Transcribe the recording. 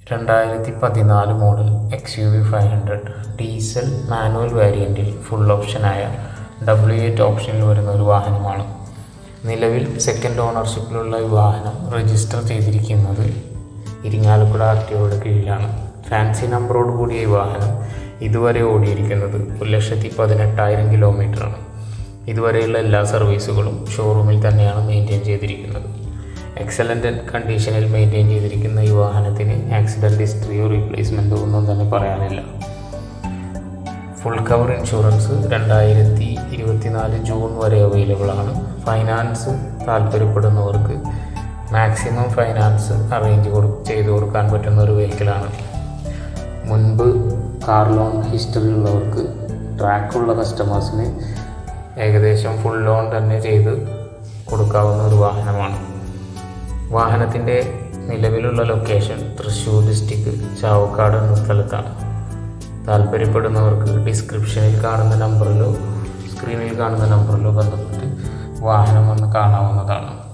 രണ്ടായിരത്തി പതിനാല് model X U V five hundred diesel manual വേരിയൻറ്റിൽ ഫുൾ ഓപ്ഷനായ ഡബ്ല്യു എയ്റ്റ് ഓപ്ഷനിൽ വരുന്ന ഒരു വാഹനമാണ് നിലവിൽ സെക്കൻഡ് ഓണർഷിപ്പിലുള്ള ഈ വാഹനം രജിസ്റ്റർ ചെയ്തിരിക്കുന്നത് ഇരിങ്ങാലക്കുട ആർ ടി ഒയുടെ കീഴിലാണ് ഫാൻസി നമ്പറോട് കൂടിയ ഈ വാഹനം ഇതുവരെ ഓടിയിരിക്കുന്നത് ഒരു ലക്ഷത്തി പതിനെട്ടായിരം കിലോമീറ്ററാണ് ഇതുവരെയുള്ള എല്ലാ സർവീസുകളും ഷോറൂമിൽ തന്നെയാണ് മെയിൻറ്റെയിൻ ചെയ്തിരിക്കുന്നത് എക്സലൻ്റ് കണ്ടീഷനിൽ മെയിൻറ്റെയിൻ ചെയ്തിരിക്കുന്ന ഈ വാഹനത്തിന് ആക്സിഡൻറ്റ് ഹിസ്റ്ററിയോ റീപ്ലേസ്മെൻറ്റോ ഒന്നും തന്നെ പറയാനില്ല ഫുൾ കവർ ഇൻഷുറൻസ് രണ്ടായിരത്തി ഇരുപത്തിനാല് ജൂൺ വരെ അവൈലബിൾ ആണ് ഫൈനാൻസ് താല്പര്യപ്പെടുന്നവർക്ക് മാക്സിമം ഫൈനാൻസ് അറേഞ്ച് കൊടു ചെയ്തു കൊടുക്കാൻ പറ്റുന്ന ഒരു വെഹിക്കിളാണ് മുൻപ് കാർ ലോൺ ഹിസ്റ്ററി ഉള്ളവർക്ക് ട്രാക്കുള്ള കസ്റ്റമേഴ്സിന് ഏകദേശം ഫുൾ ലോൺ തന്നെ ചെയ്ത് കൊടുക്കാവുന്ന ഒരു വാഹനമാണ് വാഹനത്തിൻ്റെ നിലവിലുള്ള ലൊക്കേഷൻ തൃശ്ശൂർ ഡിസ്ട്രിക്ട് ചാവക്കാട് എന്ന സ്ഥലത്താണ് താല്പര്യപ്പെടുന്നവർക്ക് ഡിസ്ക്രിപ്ഷനിൽ കാണുന്ന നമ്പറിലോ സ്ക്രീനിൽ കാണുന്ന നമ്പറിലോ ബന്ധപ്പെട്ട് വാഹനം വന്ന് കാണാവുന്നതാണ്